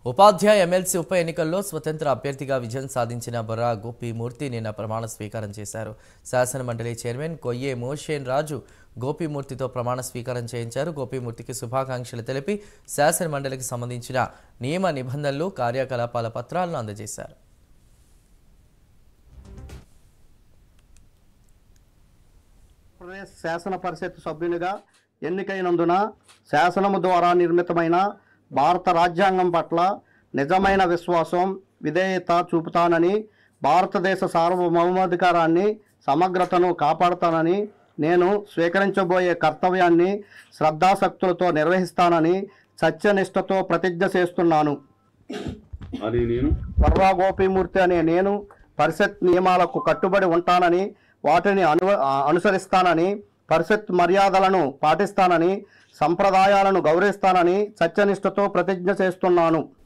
ఉపాధ్యాయ ఎమ్మెల్సీ ఉప ఎన్నికల్లో స్వతంత్ర అభ్యర్థిగా విజయం సాధించిన బొర్రా గోపీమూర్తి నిన్న ప్రమాణ స్వీకారం చేశారు శాసన మండలి చైర్మన్ కొయ్యే మోషేన్ రాజు గోపీమూర్తితో ప్రమాణ స్వీకారం చేయించారు గోపీమూర్తికి శుభాకాంక్షలు తెలిపి శాసన మండలికి సంబంధించిన నియమ నిబంధనలు కార్యకలాపాల పత్రాలను అందజేశారు ఆంధ్రప్రదేశ్ శాసన పరిషత్ సభ్యునిగా ఎన్నికైనందున శాసనము ద్వారా నిర్మితమైన భారత రాజ్యాంగం పట్ల నిజమైన విశ్వాసం విధేయత చూపుతానని భారతదేశ సార్వభౌమాధికారాన్ని సమగ్రతను కాపాడుతానని నేను స్వీకరించబోయే కర్తవ్యాన్ని శ్రద్ధాశక్తులతో నిర్వహిస్తానని సత్యనిష్టతో ప్రతిజ్ఞ చేస్తున్నాను అని నేను వర్రా గోపీమూర్తి అనే నేను పరిషత్ నియమాలకు కట్టుబడి ఉంటానని వాటిని అను అనుసరిస్తానని పరిషత్ మర్యాదలను పాటిస్తానని సంప్రదాయాలను గౌరవిస్తానని సత్యనిష్టతో ప్రతిజ్ఞ చేస్తున్నాను